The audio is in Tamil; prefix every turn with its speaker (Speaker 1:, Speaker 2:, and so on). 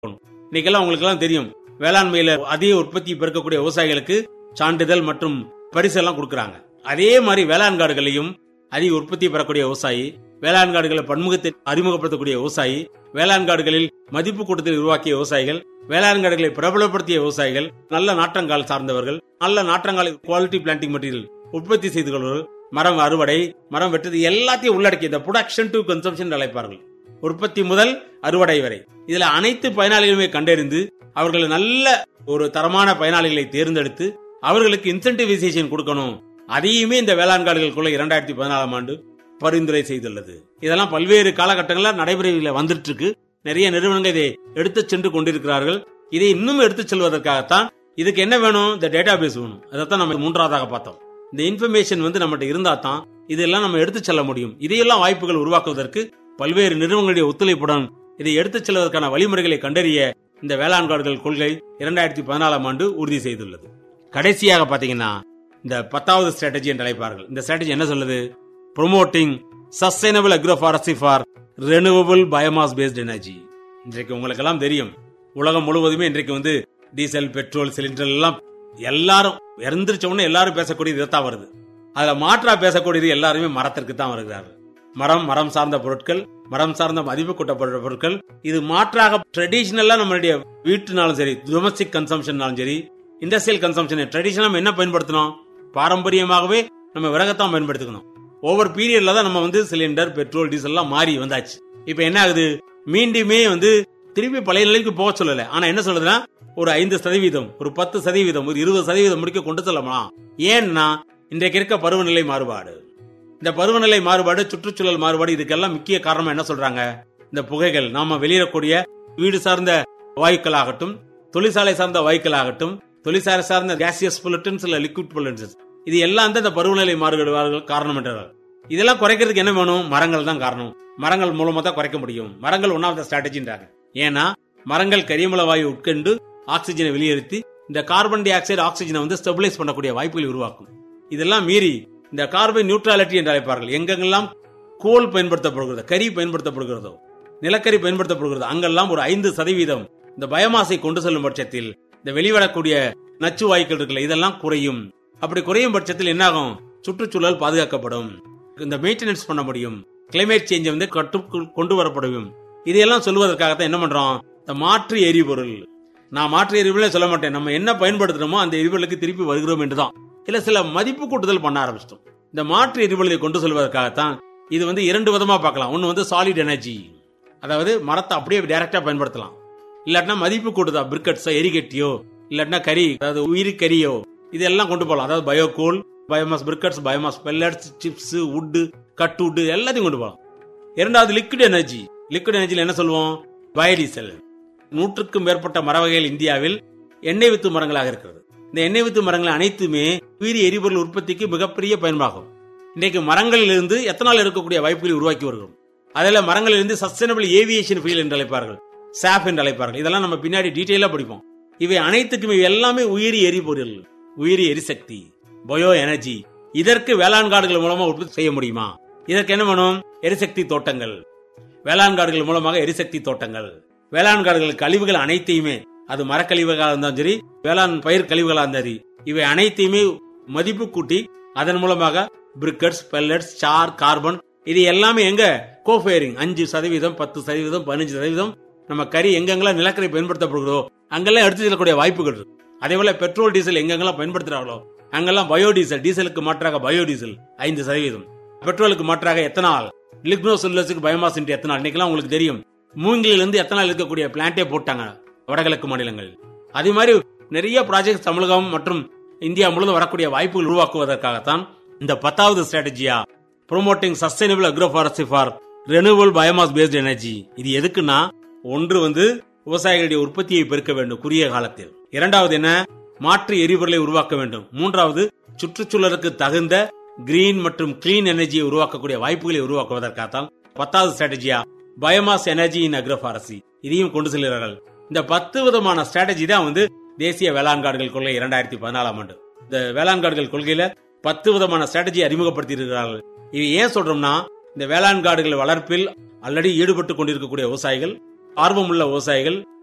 Speaker 1: கொடுக்கணும் இன்னைக்கெல்லாம் உங்களுக்கு எல்லாம் தெரியும் வேளாண்மையில அதிக உற்பத்தி பெருக்கக்கூடிய விவசாயிகளுக்கு சான்றிதழ் மற்றும் பரிசு எல்லாம் கொடுக்கறாங்க அதே மாதிரி வேளாண் காடுகளையும் அதிக உற்பத்தி பெறக்கூடிய விவசாயி வேளாண் காடுகளை பன்முகத்தை அறிமுகப்படுத்தக்கூடிய விவசாயி வேளாண் காடுகளில் மதிப்பு கூட்டத்தில் உருவாக்கிய விவசாயிகள் வேளாண் காடுகளை பிரபலப்படுத்திய விவசாயிகள் நல்ல நாற்றங்கால் சார்ந்தவர்கள் நல்ல நாற்றங்கால் குவாலிட்டி பிளான்டிங் மெட்டீரியல் உற்பத்தி செய்து கொள்வர்கள் மரம் அறுவடை மரம் வெட்டுறது எல்லாத்தையும் உள்ளடக்கி இந்த ப்ரொடக்ஷன் டு கன்சம்ஷன் அழைப்பார்கள் உற்பத்தி முதல் அறுவடை வரை இதுல அனைத்து பயனாளிகளுமே கண்டறிந்து அவர்கள் நல்ல ஒரு தரமான பயனாளிகளை தேர்ந்தெடுத்து அவர்களுக்கு இன்சென்டிவைசேஷன் கொடுக்கணும் அதையுமே இந்த வேளாண் காடுகளுக்குள்ள இரண்டாயிரத்தி பதினாலாம் ஆண்டு பரிந்துரை செய்துள்ளது இதெல்லாம் பல்வேறு காலகட்டங்களில் நடைமுறையில் வந்துட்டு இருக்கு நிறைய நிறுவனங்கள் இதை எடுத்துச் சென்று கொண்டிருக்கிறார்கள் இதை இன்னும் எடுத்துச் செல்வதற்காகத்தான் இதுக்கு என்ன வேணும் இந்த டேட்டா பேஸ் வேணும் அதைத்தான் நம்ம மூன்றாவதாக பார்த்தோம் இந்த இன்ஃபர்மேஷன் வந்து நம்மகிட்ட இருந்தா தான் இதெல்லாம் நம்ம எடுத்துச் செல்ல முடியும் இதையெல்லாம் வாய்ப்புகள் உருவாக்குவதற்கு பல்வேறு நிறுவனங்களுடைய ஒத்துழைப்புடன் இதை எடுத்துச் செல்வதற்கான வழிமுறைகளை கண்டறிய இந்த வேளாண் காடுகள் கொள்கை இரண்டாயிரத்தி பதினாலாம் ஆண்டு உறுதி செய்துள்ளது கடைசியாக பாத்தீங்கன்னா இந்த பத்தாவது ஸ்ட்ராட்டஜி என்று அழைப்பார்கள் இந்த ஸ்ட்ராட்டஜி என்ன சொல்லுது promoting sustainable agro forestry for renewable biomass based energy இன்றைக்கு உங்களுக்கு எல்லாம் தெரியும் உலகம் முழுவதுமே இன்றைக்கு வந்து டீசல் பெட்ரோல் சிலிண்டர் எல்லாம் எல்லாரும் இறந்துருச்ச உடனே எல்லாரும் பேசக்கூடியது இதைத்தான் வருது அதுல மாற்றா பேசக்கூடியது எல்லாருமே மரத்திற்கு தான் வருகிறார்கள் மரம் மரம் சார்ந்த பொருட்கள் மரம் சார்ந்த மதிப்பு கூட்டப்பட்ட பொருட்கள் இது மாற்றாக ட்ரெடிஷனலா நம்மளுடைய வீட்டுனாலும் சரி டொமஸ்டிக் கன்சம்ஷன்னாலும் சரி இண்டஸ்ட்ரியல் கன்சம்ஷன் ட்ரெடிஷனலா நம்ம என்ன பயன்படுத்தணும் பாரம்பரியமாகவே நம்ம விறகத்தான் பயன்படுத்திக்கணும் ஒவ்வொரு பீரியட்ல தான் நம்ம வந்து சிலிண்டர் பெட்ரோல் டீசல் எல்லாம் மாறி வந்தாச்சு இப்ப என்ன ஆகுது மீண்டுமே வந்து திருப்பி பழைய நிலைக்கு போக சொல்லல ஆனா என்ன சொல்லுதுன்னா ஒரு ஐந்து சதவீதம் ஒரு பத்து சதவீதம் ஒரு இருபது சதவீதம் முடிக்க கொண்டு செல்லலாம் ஏன்னா இன்றைக்கு இருக்க பருவநிலை மாறுபாடு இந்த பருவநிலை மாறுபாடு சுற்றுச்சூழல் மாறுபாடு இதுக்கெல்லாம் முக்கிய காரணம் என்ன சொல்றாங்க இந்த புகைகள் நாம வெளியிடக்கூடிய வீடு சார்ந்த வாயுக்கள் ஆகட்டும் தொழிற்சாலை சார்ந்த வாயுக்கள் ஆகட்டும் தொழிற்சாலை சார்ந்த கேசியஸ் பொலிட்டன்ஸ் இல்ல லிக்விட் பொலிட்டன்ஸ் இது எல்லாம் தான் இந்த பருவநிலை மாறுபாடுகள் காரணம் என்றார் இதெல்லாம் குறைக்கிறதுக்கு என்ன வேணும் மரங்கள் தான் காரணம் மரங்கள் மூலமா தான் குறைக்க முடியும் மரங்கள் ஒன்னாவது ஸ்ட்ராட்டஜின்றாங்க ஏன்னா மரங்கள் கரியமல வாயு உட்கொண்டு ஆக்சிஜனை வெளியேற்றி இந்த கார்பன் டை ஆக்சைடு ஆக்சிஜனை வந்து ஸ்டெபிலைஸ் பண்ணக்கூடிய வாய்ப்புகளை உருவாக்கும் இதெல்லாம் மீறி இந்த கார்பன் நியூட்ராலிட்டி என்று அழைப்பார்கள் எங்கெங்கெல்லாம் கோல் பயன்படுத்தப்படுகிறதோ கரி பயன்படுத்தப்படுகிறதோ நிலக்கரி பயன்படுத்தப்படுகிறதோ அங்கெல்லாம் ஒரு ஐந்து சதவீதம் இந்த பயோமாஸை கொண்டு செல்லும் பட்சத்தில் இந்த வெளிவரக்கூடிய நச்சு வாயுக்கள் இருக்குல்ல இதெல்லாம் குறையும் அப்படி குறையும் பட்சத்தில் என்னாகும் சுற்றுச்சூழல் பாதுகாக்கப்படும் இந்த மெயின்டெனன்ஸ் பண்ண முடியும் கிளைமேட் சேஞ்ச் வந்து கட்டுக்குள் கொண்டு வரப்படும் இதையெல்லாம் சொல்வதற்காகத்தான் என்ன பண்றோம் இந்த மாற்று எரிபொருள் நான் மாற்று எரிபொருளே சொல்ல மாட்டேன் நம்ம என்ன பயன்படுத்துறோமோ அந்த எரிபொருளுக்கு திருப்பி வருகிறோம் என்றுதான் இல்ல சில மதிப்பு கூட்டுதல் பண்ண ஆரம்பிச்சிட்டோம் இந்த மாற்று எரிபொருளை கொண்டு செல்வதற்காகத்தான் இது வந்து இரண்டு விதமா பார்க்கலாம் ஒன்னு வந்து சாலிட் எனர்ஜி அதாவது மரத்தை அப்படியே டைரக்டா பயன்படுத்தலாம் இல்லாட்டினா மதிப்பு கூட்டுதா பிரிக்கட்ஸோ எரிகட்டியோ இல்லாட்டினா கறி அதாவது உயிரி கறியோ இதெல்லாம் கொண்டு போகலாம் அதாவது biocoal biomass briquettes biomass pellets chips wood cut wood எல்லாத்தையும் கொண்டு போகலாம் இரண்டாவது லிக்விட் எனர்ஜி லிக்விட் எனர்ஜியில் என்ன சொல்லுவோம் பயோடீசல் நூற்றுக்கும் மேற்பட்ட மர வகைகள் இந்தியாவில் எண்ணெய் வித்து மரங்களாக இருக்கிறது இந்த எண்ணெய் வித்து மரங்கள் அனைத்துமே உயிரி எரிபொருள் உற்பத்திக்கு மிகப்பெரிய பயன்பாகும் இன்றைக்கு மரங்களில் இருந்து எத்தனால் எடுக்கக்கூடிய வாய்ப்புகளை உருவாக்கி வருகிறோம் அதில் மரங்களில் இருந்து சஸ்டைனபிள் ஏவியேஷன் ஃபீல் என்று அழைப்பார்கள் சாப் என்று அழைப்பார்கள் இதெல்லாம் நம்ம பின்னாடி டீட்டெயிலா படிப்போம் இவை அனைத்துக்கும் இவை எல்லாமே உயிரி எரிபொருள் உயிரி எரிசக்தி பயோ எனர்ஜி இதற்கு வேளாண் காடுகள் மூலமா உற்பத்தி செய்ய முடியுமா இதற்கு என்ன வேணும் எரிசக்தி தோட்டங்கள் வேளாண் காடுகள் மூலமாக எரிசக்தி தோட்டங்கள் வேளாண் காடுகள் கழிவுகள் அனைத்தையுமே அது மரக்கழிவுகளாக இருந்தாலும் சரி வேளாண் பயிர் கழிவுகளாக இருந்தாலும் சரி இவை அனைத்தையுமே மதிப்பு கூட்டி அதன் மூலமாக பிரிக்கட்ஸ் பெல்லட்ஸ் சார் கார்பன் இது எல்லாமே எங்க கோஃபேரிங் அஞ்சு சதவீதம் பத்து சதவீதம் பதினஞ்சு சதவீதம் நம்ம கறி எங்கெங்கெல்லாம் நிலக்கரி பயன்படுத்தப்படுகிறதோ அங்கெல்லாம் எடுத்து செல்லக்கூடிய வாய்ப்புகள் இருக்கு அதே போல பெட்ரோல் டீசல் எங்கெங்கெல்லாம் பயன்படுத்துறாங்களோ அங்கெல்லாம் பயோடீசல் டீசலுக்கு மாற்றாக பயோடீசல் ஐந்து சதவீதம் பெட்ரோலுக்கு மாற்றாக எத்தனால் லிக்னோசெல்லுலஸுக்கு பயோமாஸ் இன்ட்டு எத்தனால் இன்னைக்கெல்லாம் உங்களுக்கு தெரியும் மூங்கிலிருந்து இருந்து எத்தனால் இருக்கக்கூடிய பிளான்டே போட்டாங்க வடகிழக்கு மாநிலங்கள் அதே மாதிரி நிறைய ப்ராஜெக்ட் தமிழகம் மற்றும் இந்தியா முழுவதும் வரக்கூடிய வாய்ப்புகள் உருவாக்குவதற்காகத்தான் இந்த பத்தாவது ஸ்ட்ராட்டஜியா promoting sustainable agro forestry for renewal biomass based energy இது எதுக்குன்னா ஒன்று வந்து விவசாயிகளுடைய உற்பத்தியை பெருக்க வேண்டும் குறுகிய காலத்தில் இரண்டாவது என்ன மாற்று எரிபொருளை உருவாக்க வேண்டும் மூன்றாவது சுற்றுச்சூழலுக்கு தகுந்த கிரீன் மற்றும் கிளீன் எனர்ஜியை உருவாக்கக்கூடிய வாய்ப்புகளை உருவாக்குவதற்காகத்தான் பத்தாவது ஸ்ட்ராட்டஜியா பயோமாஸ் எனர்ஜி இன் அக்ரோபாரசி இதையும் கொண்டு செல்கிறார்கள் இந்த பத்து விதமான ஸ்ட்ராட்டஜி தான் வந்து தேசிய வேளாண் காடுகள் கொள்கை இரண்டாயிரத்தி பதினாலாம் ஆண்டு இந்த வேளாண் காடுகள் கொள்கையில பத்து விதமான ஸ்ட்ராட்டஜி அறிமுகப்படுத்தி இருக்கிறார்கள் இது ஏன் சொல்றோம்னா இந்த வேளாண் காடுகள் வளர்ப்பில் ஆல்ரெடி ஈடுபட்டு கொண்டிருக்கக்கூடிய விவசாயிகள் ஆர்வமுள்ள விவசாயிகள்